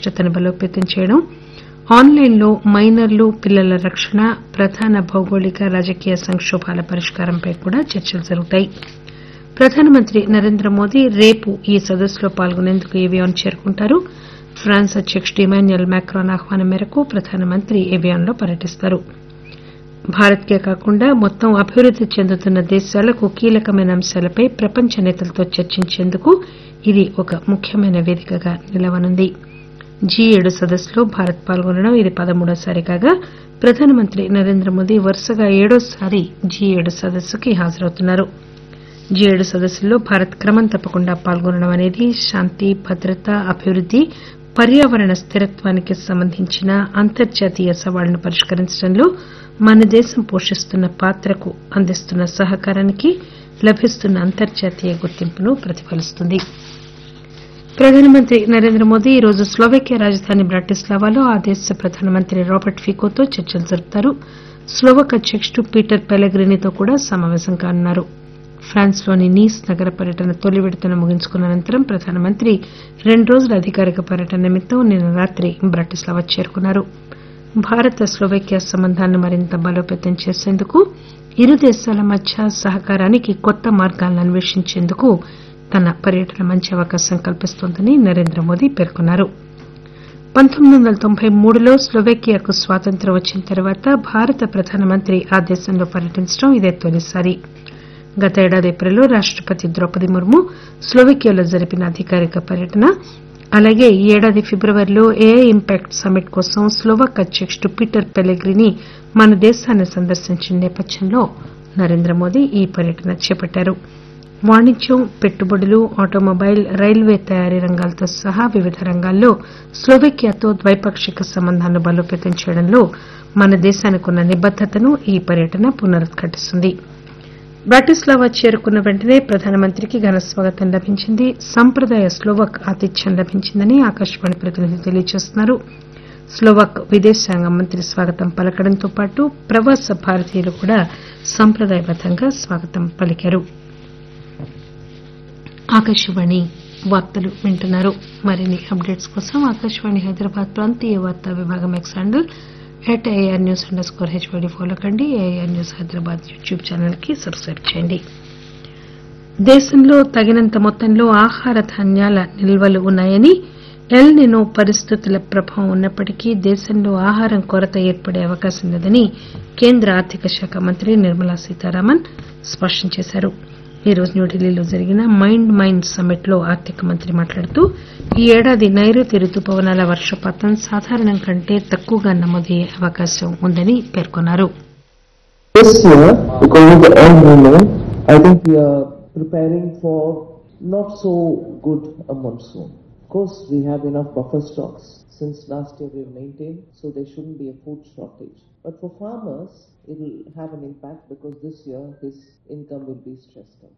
పటిష్టతను బలోపేతం చేయడం ఆన్లైన్లో మైనర్లు పిల్లల రక్షణ ప్రధాన భౌగోళిక రాజకీయ సంకోభాల పరిష్కారంపై కూడా చర్చలు జరుగుతాయి ప్రధానమంత్రి నరేంద్ర మోదీ రేపు ఈ సదస్సులో పాల్గొనేందుకు ఏవియాన్ చేరుకుంటారు ఫ్రాన్స్ అధ్యకుడు ఇమాన్యుయల్ మాక్రాన్ ఆహ్వానం మేరకు ప్రధానమంత్రి ఏవియాన్లో పర్యటిస్తారు భారత్కే కాకుండా మొత్తం అభివృద్ది చెందుతున్న దేశాలకు కీలకమైన అంశాలపై ప్రపంచ నేతలతో చర్చించేందుకు ఇది ఒక ముఖ్యమైన వేదికగా నిలవనుంది జీ ఏడు సదస్సులో భారత్ పాల్గొనడం ఇది పదమూడోసారి కాగా ప్రధానమంత్రి నరేంద్ర మోదీ వరుసగా ఏడోసారి జీ ఏడు సదస్సుకి హాజరవుతున్నారు జీ ఏడు సదస్సుల్లో భారత్ క్రమం తప్పకుండా పాల్గొనడం అనేది శాంతి భద్రత అభివృద్ది పర్యావరణ స్థిరత్వానికి సంబంధించిన అంతర్జాతీయ సవాళ్లను పరిష్కరించడంలో మన దేశం పోషిస్తున్న పాత్రకు అందిస్తున్న సహకారానికి లభిస్తున్న అంతర్జాతీయ గుర్తింపును ప్రతిఫలిస్తుంది ప్రధానమంత్రి నరేంద్ర మోదీ ఈరోజు స్లోవేకియా రాజధాని బ్రాటిస్లావాలో ఆ దేశ ప్రధానమంత్రి రాబర్ట్ ఫికోతో చర్చలు జరుపుతారు స్లోవక్ అధ్యకుడు పీటర్ పెలగ్రినీతో కూడా సమావేశం కానున్నారు ఫ్రాన్స్ లోని నీస్ నగర పర్యటన తొలి విడతను ముగించుకున్న అనంతరం ప్రధానమంత్రి రెండు రోజుల అధికారిక పర్యటన నిమిత్తం నిన్న రాత్రి బ్రాటిస్లావా చేరుకున్నారు భారత స్లోవేకియా సంబంధాలను మరింత బలోపేతం చేసేందుకు ఇరు దేశాల మధ్య సహకారానికి కొత్త మార్గాలను అన్వేషించేందుకు తన పర్యటన మంచి అవకాశం కల్పిస్తోందని నరేంద్ర మోదీ పేర్కొన్నారు పంతొమ్మిది వందల తొంభై మూడులో స్లోవేకియాకు స్వాతంత్ర్యం వచ్చిన తర్వాత భారత ప్రధానమంత్రి ఆ దేశంలో పర్యటించడం ఇదే తొలిసారి గత ఏడాది ఏప్రిల్లో రాష్టపతి ద్రౌపది ముర్ము స్లోవేకియాలో జరిపిన అధికారిక పర్యటన అలాగే ఈ ఏడాది ఫిబ్రవరిలో ఏఐ ఇంపాక్ట్ సమ్మిట్ కోసం స్లోవాక్ అధ్యకుడు పీటర్ పెలెగ్రినీ మన దేశాన్ని సందర్శించిన నేపథ్యంలో నరేంద్ర మోదీ ఈ పర్యటన చేపట్టారు వాణిజ్యం పెట్టుబడులు ఆటోమొబైల్ రైల్వే తయారీ రంగాలతో సహా వివిధ రంగాల్లో స్లోవేకియాతో ద్వైపాక్షిక సంబంధాలను బలోపేతం చేయడంలో మన దేశానికి ఉన్న నిబద్దతను ఈ పర్యటన పునరుద్ఘాటిస్తుంది బ్రాటిస్లావా చేరుకున్న వెంటనే ప్రధానమంత్రికి ఘన స్వాగతం లభించింది సంప్రదాయ స్లోవాక్ ఆతిథ్యం లభించిందని ఆకాశవాణి ప్రతినిధి తెలియజేస్తున్నారు స్లోవాక్ విదేశాంగ మంత్రి స్వాగతం పలకడంతో పాటు ప్రవాస భారతీయులు కూడా సంప్రదాయబద్దంగా స్వాగతం పలికారు ఆకాశవాణి వార్తలు వింటున్నారు మరిన్ని అప్డేట్స్ కోసం ఆకాశవాణి హైదరాబాద్ ప్రాంతీయ వార్తా విభాగం X handle at AIR news underscore HYD follow కండి AIR news Hyderabad YouTube channel కి సబ్స్క్రైబ్ చేయండి దేశంలో తగినంత మొత్తంలో ఆహార ధాన్యాల నిల్వలు ఉన్నాయని ఎల్ నినో పరిస్థితుల ప్రభావం ఉన్నప్పటికీ దేశంలో ఆహారం కొరత ఏర్పడే అవకాశం లేదని కేంద్ర ఆర్థిక శాఖ మంత్రి నిర్మలా సీతారామన్ స్పష్టం చేశారు ఈ రోజు న్యూఢిల్లీలో జరిగిన మైండ్ మైండ్ సమ్మిట్ లో ఆర్థిక మంత్రి మాట్లాడుతూ ఈ ఏడాది నైరుతి రుతుపవనాల వర్షపాతం సాధారణం కంటే తక్కువగా నమోదయ్యే అవకాశం ఉందని పేర్కొన్నారు This year, because of the El Nino, I think we are preparing for not so good a monsoon. Of course, we have enough buffer stocks. Since last year we have maintained, so there shouldn't be a food shortage. But for farmers, it will have an impact because this year his income will be stressed out.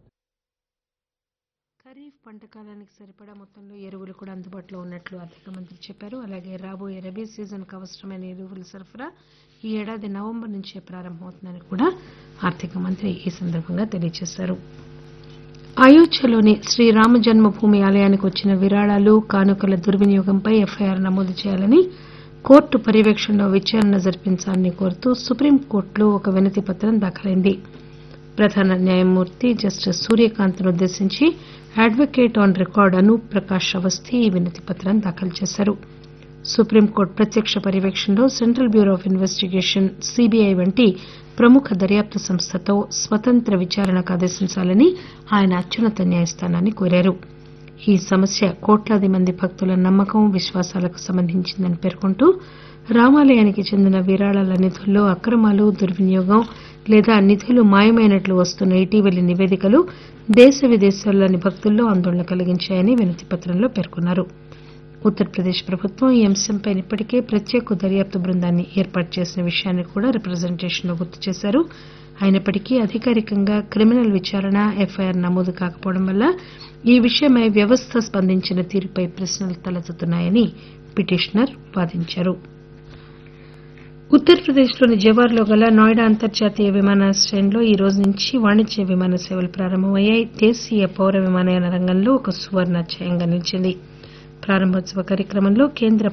Kharif పంట కాలానికి సరిపడా మొత్తంలో ఎరువులు కూడా అందుబాటులో ఉన్నట్లు ఆర్థిక మంత్రి చెప్పారు అలాగే రాబోయే రబీ సీజన్ కు అవసరమైన ఎరువుల సరఫరా ఈ ఏడాది నవంబర్ నుంచే ప్రారంభమవుతుందని కూడా ఆర్థిక మంత్రి ఈ సందర్భంగా తెలియజేశారు అయోధ్యలోని శ్రీరామ జన్మభూమి ఆలయానికి వచ్చిన విరాళాలు కానుకల దుర్వినియోగంపై ఎఫ్ఐఆర్ నమోదు చేయాలని కోర్టు పర్యవేక్షణలో విచారణ జరిపించాలని కోరుతూ సుప్రీంకోర్టులో ఒక వినతి పత్రం దాఖలైంది ప్రధాన న్యాయమూర్తి జస్టిస్ సూర్యకాంత్ను ఉద్దేశించి advocate on record Anoop Prakash Awasthi ఈ వినతి పత్రాన్ని దాఖలు చేశారు సుప్రీంకోర్టు ప్రత్యక్ష పర్యవేక్షణలో central bureau of investigation CBI వంటి ప్రముఖ దర్యాప్తు సంస్థతో స్వతంత్ర విచారణకు ఆదేశించాలని ఆయన అత్యున్నత న్యాయస్థానాన్ని కోరారు ఈ సమస్య కోట్లాది మంది భక్తుల నమ్మకం విశ్వాసాలకు సంబంధించిందని పేర్కొంటూ రామాలయానికి చెందిన విరాళాల నిధుల్లో అక్రమాలు దుర్వినియోగం లేదా నిధులు మాయమైనట్లు వస్తున్న ఇటీవలి నివేదికలు దేశ విదేశాల్లోని భక్తుల్లో ఆందోళన కలిగించాయని వినతి పత్రంలో పేర్కొన్నారు ఉత్తరప్రదేశ్ ప్రభుత్వం ఈ అంశంపై ఇప్పటికే ప్రత్యేక దర్యాప్తు బృందాన్ని ఏర్పాటు చేసిన విషయాన్ని కూడా రిప్రజెంటేషన్లో గుర్తు చేశారు అయినప్పటికీ అధికారికంగా క్రిమినల్ విచారణ ఎఫ్ఐఆర్ నమోదు కాకపోవడం వల్ల ఈ విషయమై వ్యవస్థ స్పందించిన తీరుపై ప్రశ్నలు తలెత్తుతున్నాయని పిటిషనర్ వాదించారు ఉత్తరప్రదేశ్లోని జవార్లో గల నోయిడా అంతర్జాతీయ విమానాశ్రయంలో ఈ రోజు నుంచి వాణిజ్య విమాన సేవలు ప్రారంభమయ్యాయి దేశీయ పౌర విమానయాన రంగంలో ఒక సువర్ణాధ్యాయంగా నిలిచింది ప్రారంభోత్సవ కార్యక్రమంలో కేంద్ర